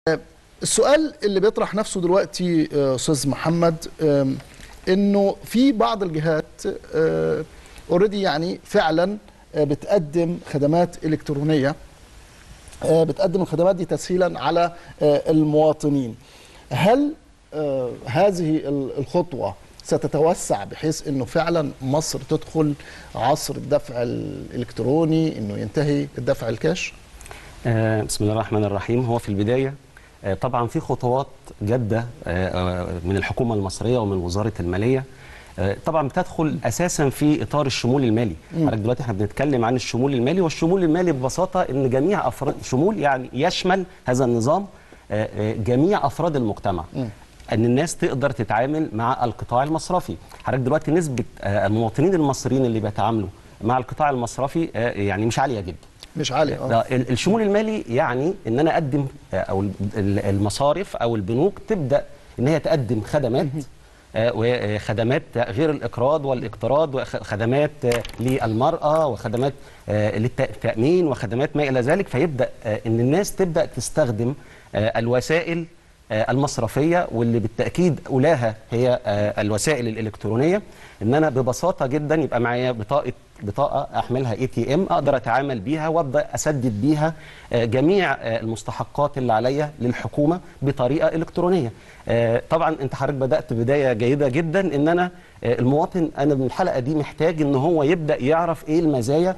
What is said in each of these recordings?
السؤال اللي بيطرح نفسه دلوقتي آه، استاذ محمد آم، انه في بعض الجهات اوريدي يعني فعلا آه، بتقدم خدمات الكترونيه آه، بتقدم الخدمات دي تسهيلا على آه، المواطنين هل آه، هذه ال- الخطوه ستتوسع بحيث انه فعلا مصر تدخل عصر الدفع الالكتروني انه ينتهي الدفع الكاش آه، بسم الله الرحمن الرحيم هو في البداية آه، طبعا في خطوات جادة آه، آه، من الحكومة المصرية ومن وزارة المالية آه، طبعا بتدخل اساسا في اطار الشمول المالي حضرتك دلوقتي احنا بنتكلم عن الشمول المالي والشمول المالي ببساطه ان جميع افراد شمول يعني يشمل هذا النظام آه، آه، جميع افراد المجتمع ان الناس تقدر تتعامل مع القطاع المصرفي حضرتك دلوقتي نسبه آه، المواطنين المصريين اللي بيتعاملوا مع القطاع المصرفي آه، يعني مش عاليه جدا مش عالي اه ده ال- الشمول المالي يعني ان انا اقدم آه، او ال- ال- المصارف او البنوك تبدا ان هي تقدم خدمات آه، وخدمات غير الاقراض والاقتراض وخدمات آه، للمراه وخدمات آه، للتامين وخدمات ما الى ذلك فيبدا آه، ان الناس تبدا تستخدم آه، الوسائل آه، المصرفيه واللي بالتاكيد اولاها هي آه، الوسائل الالكترونيه ان انا ببساطه جدا يبقى معايا بطاقه بطاقه احملها اي تي ام اقدر اتعامل بيها وابدا اسدد بيها آه، جميع آه، المستحقات اللي عليا للحكومه بطريقه الكترونيه آه، طبعا انت حضرتك بدات بدايه جيده جدا ان انا آه، المواطن انا من الحلقه دي محتاج ان هو يبدا يعرف ايه المزايا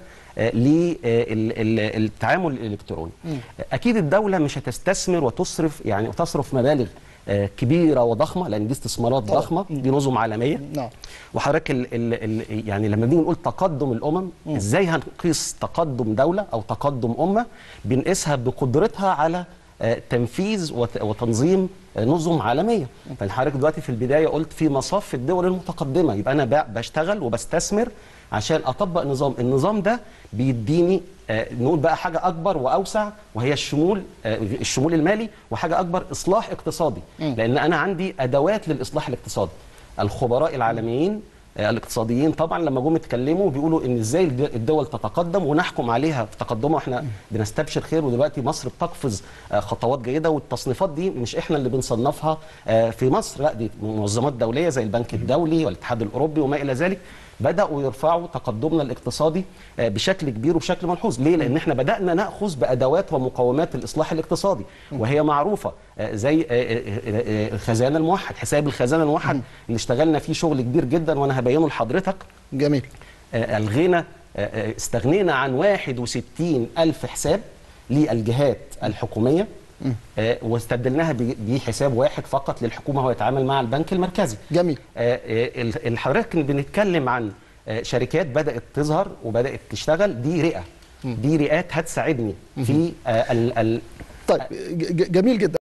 للتعامل الالكتروني اكيد الدوله مش هتستثمر وتصرف يعني وتصرف مبالغ آه، كبيره وضخمه لان دي استثمارات طبعاً. ضخمه دي نظم عالميه نعم وحضرتك ال ال ال يعني لما بنيجي نقول تقدم الامم ازاي هنقيس تقدم دوله او تقدم امه بنقيسها بقدرتها على آه، تنفيذ وت- وتنظيم آه، نظم عالميه فحضرتك دلوقتي في البدايه قلت في مصاف الدول المتقدمه يبقى انا ب- بشتغل وبستثمر عشان اطبق نظام النظام ده بيديني آه، نقول بقى حاجه اكبر واوسع وهي الشمول آه، الشمول المالي وحاجه اكبر اصلاح اقتصادي لان انا عندي ادوات للاصلاح الاقتصادي الخبراء العالميين آه، الاقتصاديين طبعا لما جم يتكلموا بيقولوا ان ازاي الد- الدول تتقدم ونحكم عليها في تقدمها احنا بنستبشر خير ودلوقتي مصر بتقفز آه، خطوات جيده والتصنيفات دي مش احنا اللي بنصنفها آه، في مصر لا دي منظمات دوليه زي البنك الدولي والاتحاد الاوروبي وما الى ذلك بداوا يرفعوا تقدمنا الاقتصادي آه، بشكل كبير وبشكل ملحوظ ليه لان احنا بدانا ناخذ بادوات ومقومات الاصلاح الاقتصادي وهي معروفه آه، زي آه، آه، آه، آه، الخزانه الموحد حساب الخزانه الموحد اللي اشتغلنا فيه شغل كبير جدا وانا هبينه لحضرتك جميل آه، الغينا آه، آه، استغنينا عن 61 ألف حساب للجهات الحكومية آه، واستبدلناها ب- بحساب واحد فقط للحكومة هو يتعامل مع البنك المركزي جميل آه، آه، ال- ال- حضرتك بنتكلم عن آه، شركات بدأت تظهر وبدأت تشتغل دي رئة دي رئات هتساعدني في آه، ال- ال- طيب ج- ج- جميل جدا